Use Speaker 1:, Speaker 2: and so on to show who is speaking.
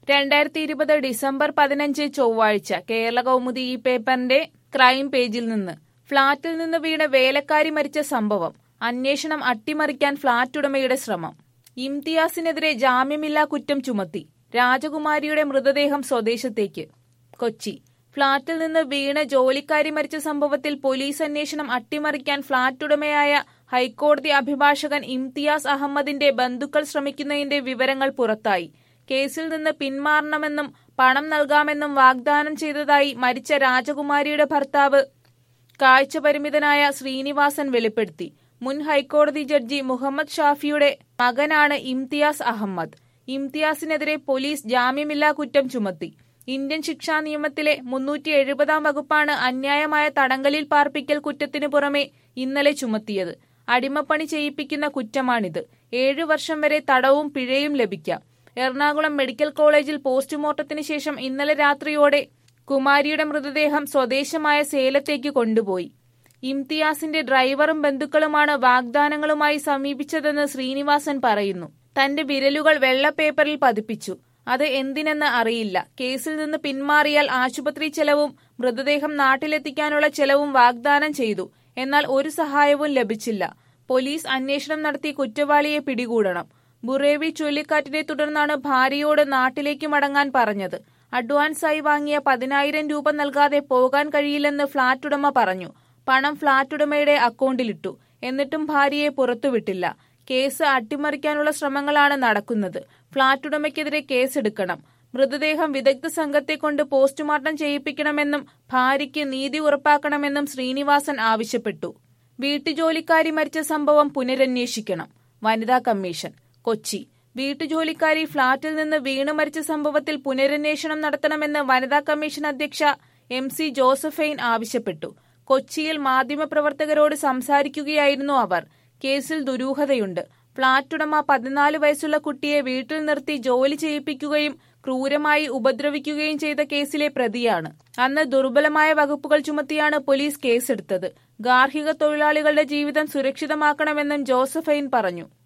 Speaker 1: രണ്ടായിരത്തി ഇരുപത് ഡിസംബർ പതിനഞ്ച് ചൊവ്വാഴ്ച കേരള കൗമുദി ഈ പേപ്പറിന്റെ ക്രൈം പേജിൽ നിന്ന് ഫ്ളാറ്റിൽ നിന്ന് വീണ് വേലക്കാരി മരിച്ച സംഭവം അന്വേഷണം അട്ടിമറിക്കാൻ ഫ്ളാറ്റ് ഉടമയുടെ ശ്രമം ഇംതിയാസിനെതിരെ ജാമ്യമില്ലാ കുറ്റം ചുമത്തി രാജകുമാരിയുടെ മൃതദേഹം സ്വദേശത്തേക്ക് കൊച്ചി ഫ്ളാറ്റിൽ നിന്ന് വീണ് ജോലിക്കാരി മരിച്ച സംഭവത്തിൽ പോലീസ് അന്വേഷണം അട്ടിമറിക്കാൻ ഫ്ളാറ്റ് ഉടമയായ ഹൈക്കോടതി അഭിഭാഷകൻ ഇംതിയാസ് അഹമ്മദിന്റെ ബന്ധുക്കൾ ശ്രമിക്കുന്നതിന്റെ വിവരങ്ങൾ പുറത്തായി കേസിൽ നിന്ന് പിന്മാറണമെന്നും പണം നൽകാമെന്നും വാഗ്ദാനം ചെയ്തതായി മരിച്ച രാജകുമാരിയുടെ ഭർത്താവ് കാഴ്ചപരിമിതനായ ശ്രീനിവാസൻ വെളിപ്പെടുത്തി മുൻ ഹൈക്കോടതി ജഡ്ജി മുഹമ്മദ് ഷാഫിയുടെ മകനാണ് ഇംതിയാസ് അഹമ്മദ് ഇംതിയാസിനെതിരെ പോലീസ് ജാമ്യമില്ലാ കുറ്റം ചുമത്തി ഇന്ത്യൻ ശിക്ഷാ നിയമത്തിലെ മുന്നൂറ്റി എഴുപതാം വകുപ്പാണ് അന്യായമായ തടങ്കലിൽ പാർപ്പിക്കൽ കുറ്റത്തിനു പുറമെ ഇന്നലെ ചുമത്തിയത് അടിമപ്പണി ചെയ്യിപ്പിക്കുന്ന കുറ്റമാണിത് ഏഴു വർഷം വരെ തടവും പിഴയും ലഭിക്കാം എറണാകുളം മെഡിക്കൽ കോളേജിൽ പോസ്റ്റ്മോർട്ടത്തിന് ശേഷം ഇന്നലെ രാത്രിയോടെ കുമാരിയുടെ മൃതദേഹം സ്വദേശമായ സേലത്തേക്ക് കൊണ്ടുപോയി ഇംതിയാസിന്റെ ഡ്രൈവറും ബന്ധുക്കളുമാണ് വാഗ്ദാനങ്ങളുമായി സമീപിച്ചതെന്ന് ശ്രീനിവാസൻ പറയുന്നു തന്റെ വിരലുകൾ വെള്ള പേപ്പറിൽ പതിപ്പിച്ചു അത് എന്തിനെന്ന് അറിയില്ല കേസിൽ നിന്ന് പിന്മാറിയാൽ ആശുപത്രി ചെലവും മൃതദേഹം നാട്ടിലെത്തിക്കാനുള്ള ചെലവും വാഗ്ദാനം ചെയ്തു എന്നാൽ ഒരു സഹായവും ലഭിച്ചില്ല പോലീസ് അന്വേഷണം നടത്തി കുറ്റവാളിയെ പിടികൂടണം ബുറേവി ചുഴലിക്കാറ്റിനെ തുടർന്നാണ് ഭാര്യയോട് നാട്ടിലേക്ക് മടങ്ങാൻ പറഞ്ഞത് അഡ്വാൻസായി വാങ്ങിയ പതിനായിരം രൂപ നൽകാതെ പോകാൻ കഴിയില്ലെന്ന് ഫ്ളാറ്റ് ഉടമ പറഞ്ഞു പണം ഫ്ളാറ്റ് ഉടമയുടെ അക്കൗണ്ടിലിട്ടു എന്നിട്ടും ഭാര്യയെ പുറത്തുവിട്ടില്ല കേസ് അട്ടിമറിക്കാനുള്ള ശ്രമങ്ങളാണ് നടക്കുന്നത് ഫ്ളാറ്റ് ഉടമയ്ക്കെതിരെ കേസെടുക്കണം മൃതദേഹം വിദഗ്ധ സംഘത്തെ കൊണ്ട് പോസ്റ്റ്മോർട്ടം ചെയ്യിപ്പിക്കണമെന്നും ഭാര്യയ്ക്ക് നീതി ഉറപ്പാക്കണമെന്നും ശ്രീനിവാസൻ ആവശ്യപ്പെട്ടു വീട്ടുജോലിക്കാരി മരിച്ച സംഭവം പുനരന്വേഷിക്കണം വനിതാ കമ്മീഷൻ കൊച്ചി വീട്ടുജോലിക്കാരി ഫ്ളാറ്റിൽ നിന്ന് വീണു മരിച്ച സംഭവത്തിൽ പുനരന്വേഷണം നടത്തണമെന്ന് വനിതാ കമ്മീഷൻ അധ്യക്ഷ എം സി ജോസഫൈൻ ആവശ്യപ്പെട്ടു കൊച്ചിയിൽ മാധ്യമപ്രവർത്തകരോട് സംസാരിക്കുകയായിരുന്നു അവർ കേസിൽ ദുരൂഹതയുണ്ട് ഫ്ളാറ്റ് ഉടമ പതിനാല് വയസ്സുള്ള കുട്ടിയെ വീട്ടിൽ നിർത്തി ജോലി ചെയ്യിപ്പിക്കുകയും ക്രൂരമായി ഉപദ്രവിക്കുകയും ചെയ്ത കേസിലെ പ്രതിയാണ് അന്ന് ദുർബലമായ വകുപ്പുകൾ ചുമത്തിയാണ് പോലീസ് കേസെടുത്തത് ഗാർഹിക തൊഴിലാളികളുടെ ജീവിതം സുരക്ഷിതമാക്കണമെന്നും ജോസഫൈൻ പറഞ്ഞു